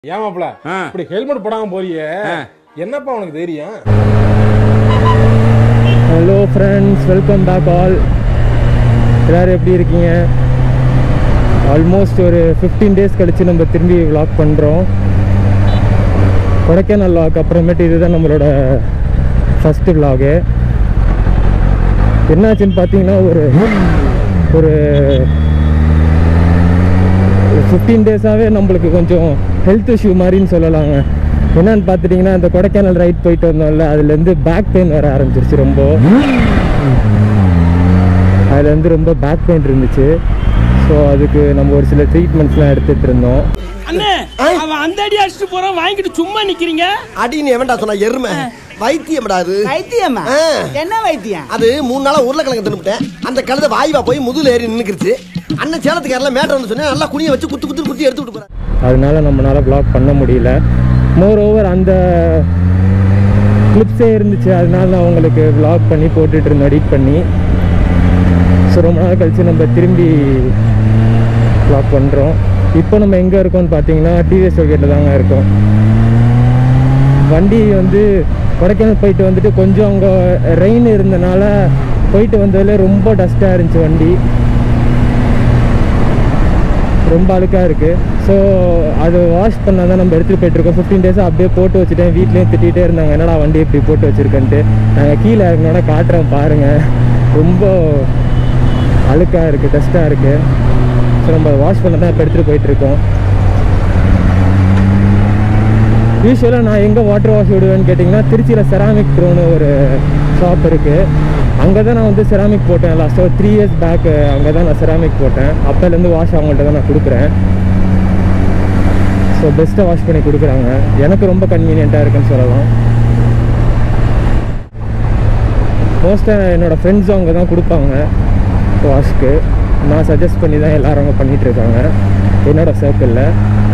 ஏமாப்ல ஆ. இப்படி ஹெல்மெட் போடாம போறியே ஆ. என்னப்பா உனக்கு தெரியும் hello friends welcome back all எல்லோரும் எப்படி இருக்கீங்க ஆல்மோஸ்ட் ஒரு ஃபிஃப்டீன் டேஸ் கழித்து நம்ம திரும்பி vlog பண்ணுறோம் கொடைக்கானல் vlog அப்புறமேட்டு இதுதான் நம்மளோட ஃபஸ்ட்டு vlog என்னாச்சுன்னு பார்த்தீங்கன்னா ஒரு ஒரு ஃபிஃப்டீன் டேஸாகவே நம்மளுக்கு கொஞ்சம் ஹெல்த் இஷ்யூ மாதிரின்னு சொல்லலாங்க என்னன்னு பார்த்துட்டிங்கன்னா இந்த கொடைக்கானல் ரைட் போயிட்டு வந்தோம்ல அதுலேருந்து பேக் பெயின் வர ஆரம்பிச்சிருச்சு ரொம்ப அதுலேருந்து ரொம்ப பேக் பெயின் இருந்துச்சு ஸோ அதுக்கு நம்ம ஒரு சில ட்ரீட்மெண்ட்ஸ்லாம் எடுத்துகிட்டு இருந்தோம் அண்ணே அவன் அந்த அடி அடிச்சுட்டு போறான் வாங்கிட்டு சும்மா நிக்கிறீங்க அடின்னு எவன்டா சொன்னா எருமை வைத்தியம்டா அது வைத்தியமா ஆ. என்ன வைத்தியம் அது மூணு நாளா உருளைக்கிழங்கு தின்னுட்டேன் அந்த கழுத வாய்வா போய் முதுகுல ஏறி நின்னுக்கிருச்சு அண்ணன் சேலத்துக்காரில் மேட்டர் வந்து சொன்னேன் நல்லா குனிய வச்சு குத்து குத்து குத்தி எடுத்து விட்டு போறேன் அதனால நம்மளால vlog பண்ண முடியல மோர் ஓவர் அந்த கிளிப்ஸே இருந்துச்சு அதனால நான் உங்களுக்கு vlog பண்ணி போட்டுட்டு இருந்தேன் எடிட் பண்ணி ஸோ ரொம்ப நாள் கழிச்சு நம்ம திரும்பி vlog பண்ணுறோம் இப்போ நம்ம எங்கே இருக்கோம்னு பார்த்தீங்கன்னா டிவிஎஸ் டோல்கேட்டில் தாங்க இருக்கோம் வண்டி வந்து கொடைக்கானல் போயிட்டு வந்துட்டு கொஞ்சம் அங்கே ரெயின் இருந்தனால போயிட்டு வந்ததில் ரொம்ப டஸ்ட்டாக இருந்துச்சு வண்டி ரொம்ப அழுக்காக இருக்குது ஸோ அது வாஷ் பண்ணால் தான் நம்ம எடுத்துகிட்டு போயிட்டுருக்கோம் ஃபிஃப்டீன் டேஸாக அப்படியே போட்டு வச்சுட்டேன் வீட்லேயும் திட்டிகிட்டே இருந்தாங்க என்னடா வண்டி இப்படி போட்டு வச்சுருக்கேன்ட்டு நாங்கள் கீழே இறங்கினோட காட்டுறோம் பாருங்கள் ரொம்ப அழுக்காக இருக்குது டஸ்ட்டாக இருக்குது ஸோ நம்ம வாஷ் பண்ண தான் இப்போ எடுத்துகிட்டு போயிட்டுருக்கோம் யூஸ்வலாக நான் எங்கே வாட்டர் வாஷ் விடுவேன்னு கேட்டிங்கன்னா திருச்சியில் செராமிக் ப்ரோன்னு ஒரு ஷாப் இருக்குது அங்கே தான் நான் வந்து செராமிக் போட்டேன் லாஸ்ட்டாக ஒரு த்ரீ இயர்ஸ் பேக் அங்கே தான் நான் செராமிக் போட்டேன் அப்போலேருந்து வாஷ் அவங்கள்ட்ட தான் நான் கொடுக்குறேன் ஸோ பெஸ்ட்டாக வாஷ் பண்ணி கொடுக்குறாங்க எனக்கு ரொம்ப கன்வீனியண்ட்டாக இருக்குன்னு சொல்லலாம் மோஸ்ட்டாக என்னோடய ஃப்ரெண்ட்ஸும் அங்கே தான் கொடுப்பாங்க வாஷ்க்கு நான் சஜஸ்ட் பண்ணி தான் எல்லாரும் அங்கே பண்ணிகிட்ருக்காங்க என்னோடய சர்க்கிளில்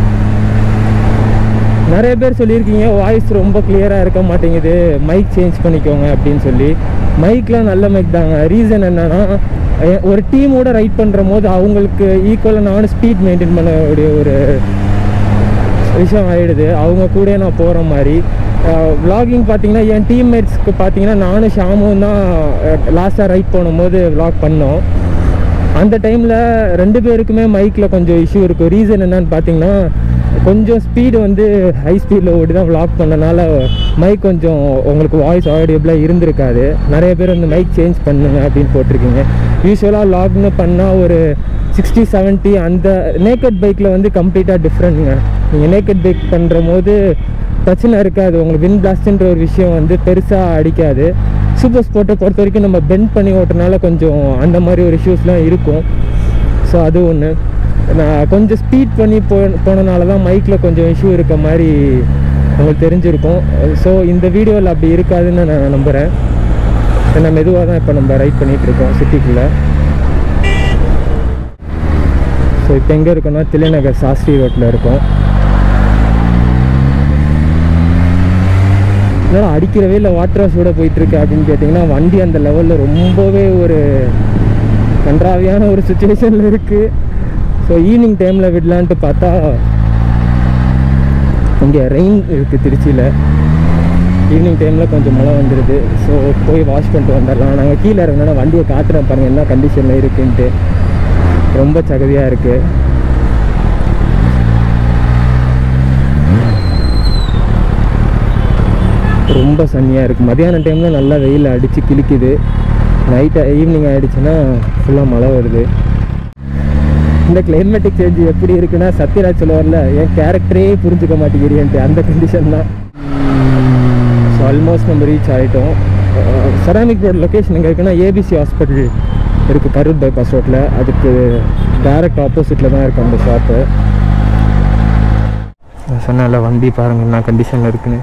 நிறைய பேர் சொல்லியிருக்கீங்க வாய்ஸ் ரொம்ப கிளியராக இருக்க மாட்டேங்குது மைக் சேஞ்ச் பண்ணிக்கோங்க அப்படின்னு சொல்லி மைக்லாம் நல்ல மைக் தாங்க ரீசன் என்னன்னா எ- ஒரு டீமோட ரைட் பண்ணுற போது அவங்களுக்கு ஈக்குவலாக நானும் ஸ்பீட் மெயின்டைன் பண்ணக்கூடிய ஒரு விஷயம் ஆயிடுது அவங்க கூட நான் போகிற மாதிரி vlogging பார்த்தீங்கன்னா என் டீம்மேட்ஸ்க்கு பார்த்தீங்கன்னா நானும் ஷாமும் தான் லாஸ்ட்டாக ரைட் போகும்போது vlog பண்ணோம் அந்த டைமில் ரெண்டு பேருக்குமே மைக்கில் கொஞ்சம் இஷ்யூ இருக்கும் ரீசன் என்னன்னு பார்த்தீங்கன்னா கொஞ்சம் ஸ்பீடு வந்து ஹை ஸ்பீடில் ஓடி தான் vlog பண்ணனால மைக் கொஞ்சம் உங்களுக்கு வாய்ஸ் ஆடியபிளாக இருந்திருக்காது நிறைய பேர் வந்து மைக் சேஞ்ச் பண்ணுங்க அப்படின்னு போட்டிருக்கீங்க யூஸ்வலாக லாக்னு பண்ணால் ஒரு சிக்ஸ்டி 70 அந்த நேக்கட் பைக்கில் வந்து கம்ப்ளீட்டாக டிஃப்ரெண்ட்டுங்க நீங்கள் நேக்கட் பைக் பண்ணுற போது பிரச்சனை இருக்காது உங்களுக்கு வின் பிளாஸ்ட்ன்ற ஒரு விஷயம் வந்து பெருசாக அடிக்காது சூப்பர் ஸ்போர்ட்டை பொறுத்த வரைக்கும் நம்ம பெண்ட் பண்ணி ஓட்டுறனால கொஞ்சம் அந்த மாதிரி ஒரு இஷ்யூஸ்லாம் இருக்கும் ஸோ அது ஒன்று நான் கொஞ்சம் ஸ்பீட் பண்ணி போ போனனால தான் மைக்கில் கொஞ்சம் இஷ்யூ இருக்க மாதிரி உங்களுக்கு தெரிஞ்சிருக்கும் ஸோ இந்த வீடியோவில் அப்படி இருக்காதுன்னு நான் நம்புகிறேன் ஏன்னா மெதுவாக தான் இப்போ நம்ம ரைட் பண்ணிகிட்டு இருக்கோம் சிட்டிக்குள்ளே ஸோ இப்போ எங்கே இருக்கோம்னா தில்லைநகர் சாஸ்திரி ரோட்டில் இருக்கோம் என்னடா அடிக்கிறவே இல்லை வாட்டர் வாஷோட போயிட்டுருக்கு அப்படின்னு கேட்டிங்கன்னா வண்டி அந்த லெவலில் ரொம்பவே ஒரு கன்றாவியான ஒரு சுச்சுவேஷனில் இருக்குது ஸோ ஈவினிங் டைமில் விடலான்ட்டு பார்த்தா இங்கே ரெயின் இருக்குது திருச்சியில் ஈவினிங் டைமில் கொஞ்சம் மழை வந்துடுது ஸோ போய் வாஷ் பண்ணிட்டு வந்துடலாம் நாங்கள் கீழே இறங்கினா வண்டியை காட்டுறோம் பாருங்கள் என்ன கண்டிஷனில் இருக்குன்ட்டு ரொம்ப சகதியாக இருக்குது ரொம்ப சன்னியாக இருக்குது மதியான டைமில் நல்லா வெயில் அடித்து கிழிக்குது நைட்டு ஈவினிங் ஆகிடுச்சுன்னா ஃபுல்லாக மழை வருது இந்த கிளைமேட்டிக் சேஞ்ச் எப்படி இருக்குன்னா சத்யராஜ் சொல்லுவார்ல என் கேரக்டரே புரிஞ்சுக்க மாட்டேங்கிறேன்ட்டு அந்த கண்டிஷன் தான் ஸோ ஆல்மோஸ்ட் நம்ம ரீச் ஆகிட்டோம் செராமிக் ரோட் லொக்கேஷன் எங்கே இருக்குன்னா ஏபிசி ஹாஸ்பிட்டல் இருக்குது கரூர் பைபாஸ் ரோட்டில் அதுக்கு டைரக்ட் ஆப்போசிட்டில் தான் இருக்குது அந்த ஷாப்பு நான் சொன்னேன்ல வண்டி பாருங்கள் என்ன கண்டிஷனில் இருக்குன்னு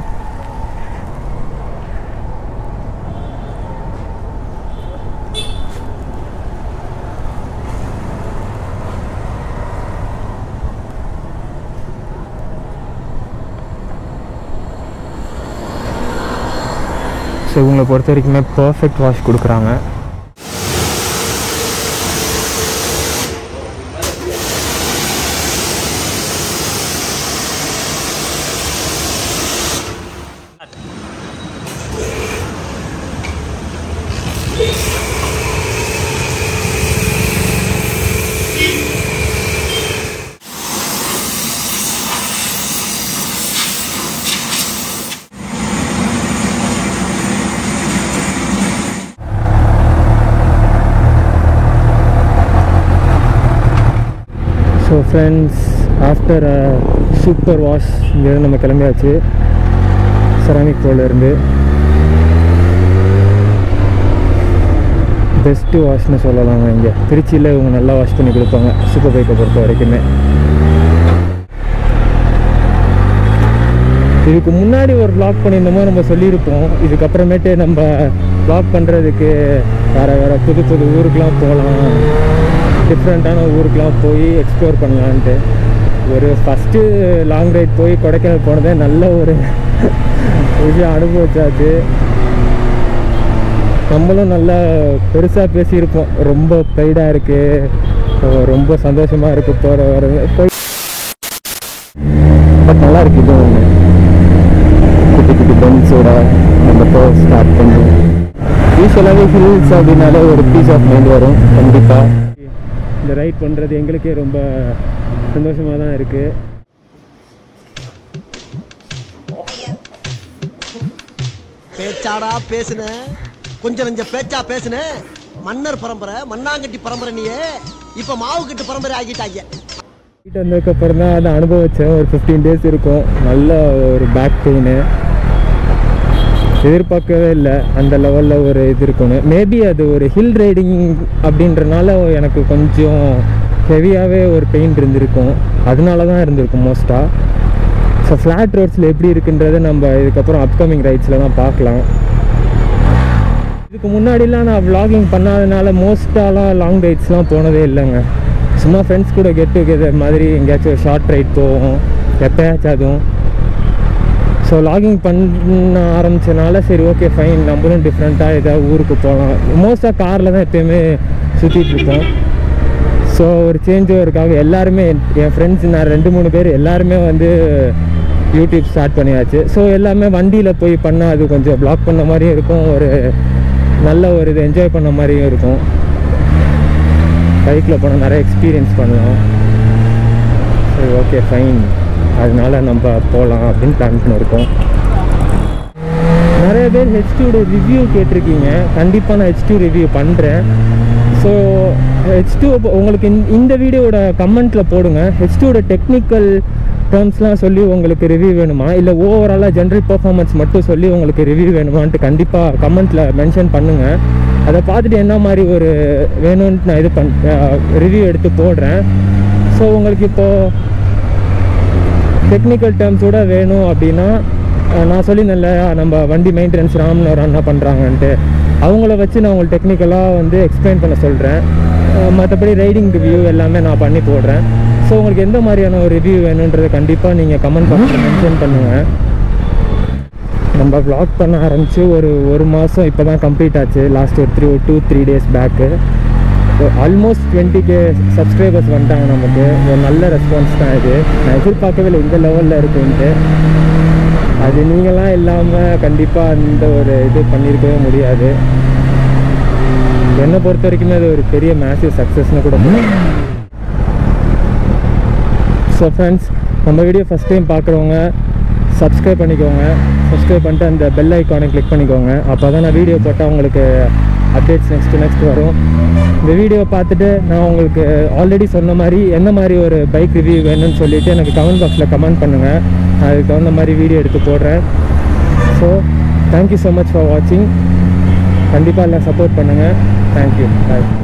ஸோ இவங்களை பொறுத்த வரைக்குமே பர்ஃபெக்ட் வாஷ் கொடுக்குறாங்க ஃப்ரெண்ட்ஸ் ஆஃப்டர் சூப்பர் வாஷ் இங்கேருந்து நம்ம கிளம்பியாச்சு செராமிக் இருந்து பெஸ்ட்டு வாஷ்னு சொல்லலாங்க இங்கே திருச்சியில் இவங்க நல்லா வாஷ் பண்ணி கொடுப்பாங்க சூப்பர் பைக்கை பொறுத்த வரைக்குமே இதுக்கு முன்னாடி ஒரு vlog பண்ணியிருந்தோமோ நம்ம சொல்லியிருப்போம் இதுக்கப்புறமேட்டு நம்ம vlog பண்ணுறதுக்கு வேறு வேறு புது புது ஊருக்கெலாம் போகலாம் டிஃப்ரெண்ட்டான ஊருக்கெலாம் போய் எக்ஸ்ப்ளோர் பண்ணலான்ட்டு ஒரு ஃபஸ்ட்டு லாங் ரைட் போய் கொடைக்கானல் போனதே நல்ல ஒரு விஷயம் அனுபவிச்சாச்சு நம்மளும் நல்லா பெருசாக பேசியிருப்போம் ரொம்ப ப்ரைடாக இருக்குது ரொம்ப சந்தோஷமாக இருக்குது போகிற வர போய் பட் நல்லா இருக்கு இது ஒன்று குட்டி குட்டி பென்ஸோட நம்ம இப்போ ஸ்டார்ட் பண்ணி யூஸ்வலாகவே ஹில்ஸ் அப்படின்னாலே ஒரு பீஸ் ஆஃப் மைண்ட் வரும் கண்டிப்பாக இந்த ரைட் பண்ணுறது எங்களுக்கே ரொம்ப சந்தோஷமாக தான் இருக்குது பேச்சாடா பேசுன கொஞ்சம் நஞ்ச பேச்சா பேசுன மன்னர் பரம்பரை மண்ணாங்கட்டி பரம்பரை நீயே இப்ப மாவு கட்டு பரம்பரை ஆகிட்டாங்க வீட்டு வந்ததுக்கப்புறம் தான் அதை அனுபவித்தேன் ஒரு ஃபிஃப்டீன் டேஸ் இருக்கும் நல்ல ஒரு பேக் பெயின் எதிர்பார்க்கவே இல்லை அந்த லெவலில் ஒரு இது இருக்கும்னு மேபி அது ஒரு ஹில் ரைடிங் அப்படின்றனால எனக்கு கொஞ்சம் ஹெவியாகவே ஒரு பெயின் இருந்திருக்கும் அதனால தான் இருந்திருக்கும் மோஸ்ட்டாக ஸோ ஃப்ளாட் ரோட்ஸில் எப்படி இருக்குன்றதை நம்ம இதுக்கப்புறம் அப்கமிங் ரைட்ஸில் தான் பார்க்கலாம் இதுக்கு முன்னாடிலாம் நான் vlogging பண்ணாதனால மோஸ்ட்டாலாம் லாங் ரைட்ஸ்லாம் போனதே இல்லைங்க சும்மா ஃப்ரெண்ட்ஸ் கூட கெட் டுகெதர் மாதிரி எங்கேயாச்சும் ஷார்ட் ரைட் போவோம் எப்போயாச்சும் அதுவும் ஸோ லாகிங் பண்ண ஆரம்பிச்சனால சரி ஓகே ஃபைன் நம்மளும் டிஃப்ரெண்ட்டாக ஏதாவது ஊருக்கு போகலாம் மோஸ்ட்டாக காரில் தான் எப்பயுமே சுற்றிட்டு இருப்போம் ஸோ ஒரு சேஞ்ச் ஓவருக்காக எல்லாருமே என் என் ஃப்ரெண்ட்ஸ் நான் ரெண்டு மூணு பேர் எல்லாருமே வந்து யூடியூப் ஸ்டார்ட் பண்ணியாச்சு ஸோ எல்லாமே வண்டியில் போய் பண்ணால் அது கொஞ்சம் ப்ளாக் பண்ண மாதிரியும் இருக்கும் ஒரு நல்ல ஒரு இது என்ஜாய் பண்ண மாதிரியும் இருக்கும் பைக்கில் போனால் நிறைய எக்ஸ்பீரியன்ஸ் பண்ணலாம் சரி ஓகே ஃபைன் அதனால நம்ம போகலாம் அப்படின்னு பிளான் பண்ணியிருக்கோம் நிறைய பேர் ஹெச் டூட ரிவ்யூ கேட்டிருக்கீங்க கண்டிப்பாக நான் ஹெச் டூ ரிவ்யூ பண்ணுறேன் ஸோ ஹெச் டூ உங்களுக்கு இந்த- இந்த வீடியோட கமெண்ட்டில் போடுங்க ஹெச் டூட டெக்னிக்கல் டேர்ம்ஸ்லாம் சொல்லி உங்களுக்கு ரிவ்யூ வேணுமா இல்லை ஓவராலாக ஜென்ரல் பர்ஃபார்மன்ஸ் மட்டும் சொல்லி உங்களுக்கு ரிவ்யூ வேணுமான்ட்டு கண்டிப்பாக கமெண்ட்டில் மென்ஷன் பண்ணுங்கள் அதை பார்த்துட்டு என்ன மாதிரி ஒரு வேணும்னு நான் இது பண் ரிவ்யூ எடுத்து போடுறேன் ஸோ உங்களுக்கு இப்போது டெக்னிக்கல் டேர்ம்ஸோட வேணும் அப்படின்னா அஹ், நான் சொல்லியிருந்தேன்ல நம்ம வண்டி மெயின்டெனன்ஸ் ராம்னு ஒரு அண்ணா பண்ணுறாங்கன்ட்டு அவங்கள வச்சு நான் உங்களுக்கு டெக்னிக்கலாக வந்து எக்ஸ்பிளைன் பண்ண சொல்கிறேன் மற்றபடி ரைடிங் ரிவ்யூ எல்லாமே நான் பண்ணி போடுறேன் ஸோ உங்களுக்கு எந்த மாதிரியான ஒரு ரிவ்யூ வேணுன்றதை கண்டிப்பாக நீங்கள் கமெண்ட் பாக்ஸில் மென்ஷன் பண்ணுங்கள் நம்ம vlog பண்ண ஆரம்பித்து ஒரு ஒரு மாதம் இப்போ தான் கம்ப்ளீட் ஆச்சு லாஸ்ட் ஒரு three two three days back almost twenty K subscribers வந்துட்டாங்க நமக்கு ஒரு நல்ல ரெஸ்பான்ஸ் தான் இது நான் எதிர்பார்க்கவே இல்லை இந்த லெவலில் இருக்குன்ட்டு அது நீங்களாம் இல்லாமல் கண்டிப்பாக அந்த ஒரு இது பண்ணியிருக்கவே முடியாது என்னை பொறுத்த வரைக்குமே அது ஒரு பெரிய மேசிவ் சக்ஸஸ்னு கூட சொல்லலாம் ஸோ ஃப்ரெண்ட்ஸ் நம்ம வீடியோ ஃபஸ்ட் டைம் பார்க்குறவங்க சப்ஸ்கிரைப் பண்ணிக்கோங்க சப்ஸ்கிரைப் பண்ணிட்டு அந்த பெல் ஐக்கானை கிளிக் பண்ணிக்கோங்க அப்போ தான் நான் வீடியோ போட்டால் உங்களுக்கு அப்டேட்ஸ் நெக்ஸ்ட்டு நெக்ஸ்ட் வரும் இந்த வீடியோ பார்த்துட்டு நான் உங்களுக்கு ஆல்ரெடி சொன்ன மாதிரி என்ன மாதிரி ஒரு பைக் ரிவ்யூ வேணும்னு சொல்லிவிட்டு எனக்கு கமெண்ட் பாக்ஸில் கமெண்ட் பண்ணுங்கள் நான் அதுக்கு தகுந்த மாதிரி வீடியோ எடுத்து போடுறேன் so thank you so much for வாட்சிங் கண்டிப்பாக எல்லாம் சப்போர்ட் பண்ணுங்கள் தேங்க்யூ பாய்